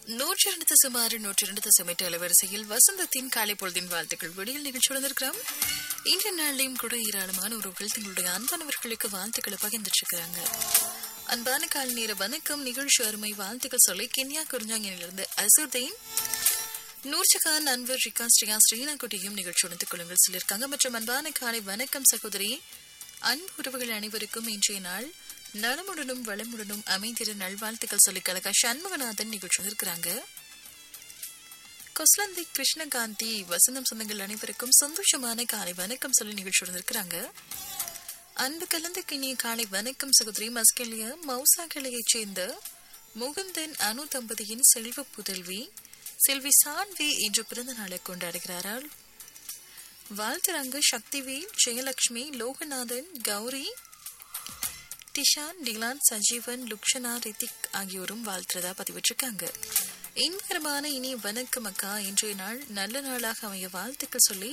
நூற்றி இரண்டு தசம் ஆறு நூற்றி இரண்டு தசம் எட்டு அலைவரிசையில் வசந்தத்தின் காலை பொழுதின் வாழ்த்துக்கள் வெளியில் நிகழ்ச்சி வந்திருக்கிறோம் இன்றைய நாளிலையும் கூட ஏராளமான உறவுகள் தங்களுடைய அன்பானவர்களுக்கு வாழ்த்துக்களை பகிர்ந்துட்டு இருக்கிறாங்க அன்பான காலை நேர வணக்கம் நிகழ்ச்சி அருமை வாழ்த்துக்கள் சொல்லி கென்யா குறிஞ்சாங்கிலிருந்து அசுதீன் நூர்ஜகான் அன்வர் ரிகா ஸ்ரீயா ஸ்ரீனாகுட்டியும் நிகழ்ச்சி உணர்ந்து கொள்ளுங்கள் சொல்லியிருக்காங்க மற்றும் அன்பான காலை வணக்கம் சகோதரி அன்பு உறவுகள் அனைவருக்கும் இன்றைய நாள் நலமுடனும் வளமுடனும் அமைந்திரு நல்வாழ்த்துக்கள் சொல்லி கலக்கா சண்முகநாதன் நிகழ்ச்சி இருக்கிறாங்க கொஸ்லந்தி கிருஷ்ணகாந்தி வசந்தம் சொந்தங்கள் அனைவருக்கும் சந்தோஷமான காலை வணக்கம் சொல்லி நிகழ்ச்சி இருக்கிறாங்க அன்பு கலந்த கிணிய காலை வணக்கம் சகோதரி மஸ்கெலிய மௌசா கிளையைச் சேர்ந்த முகுந்தன் அனு தம்பதியின் செல்வ புதல்வி செல்வி சான்வி இன்று பிறந்த நாளை கொண்டாடுகிறார்கள் வாழ்த்துறாங்க சக்திவேல் ஜெயலட்சுமி லோகநாதன் கௌரி டிஷான் டிலான் சஜீவன் லுக்ஷனா ரித்திக் ஆகியோரும் வாழ்த்துறதா பதிவிட்டிருக்காங்க இன்பகரமான இனிய வணக்கம் அக்கா இன்றைய நாள் நல்ல நாளாக அமைய வாழ்த்துக்கள் சொல்லி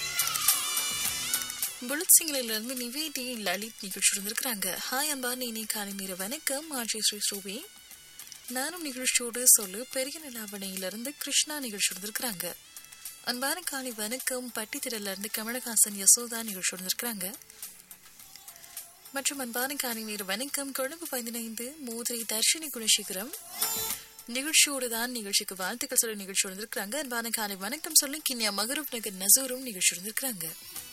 புலத் சிங்கிலிருந்து நிவேதி லலித் நிகழ்ச்சி இருந்திருக்கிறாங்க ஹாய் அன்பான இனி காலை நேர வணக்கம் ஆட்சி ஸ்ரீ ஸ்ரூபி நானும் நிகழ்ச்சியோடு சொல்லு பெரிய நிலாவணையிலிருந்து கிருஷ்ணா நிகழ்ச்சி இருந்திருக்கிறாங்க அன்பான காலை வணக்கம் பட்டித்திரல இருந்து கமலஹாசன் யசோதா நிகழ்ச்சி இருந்திருக்கிறாங்க மற்றும் அன்பான காலை நேர வணக்கம் கொழும்பு பதினைந்து மோதிரை தர்ஷினி குணசேகரம் நிகழ்ச்சியோடு தான் நிகழ்ச்சிக்கு வாழ்த்துக்கள் சொல்லி நிகழ்ச்சி இருந்திருக்கிறாங்க அன்பான காலை வணக்கம் சொல்லி கிண்ணியா மகரூப் நகர் நசூரும் நிகழ்ச்சி இருந்திருக்கிறாங்க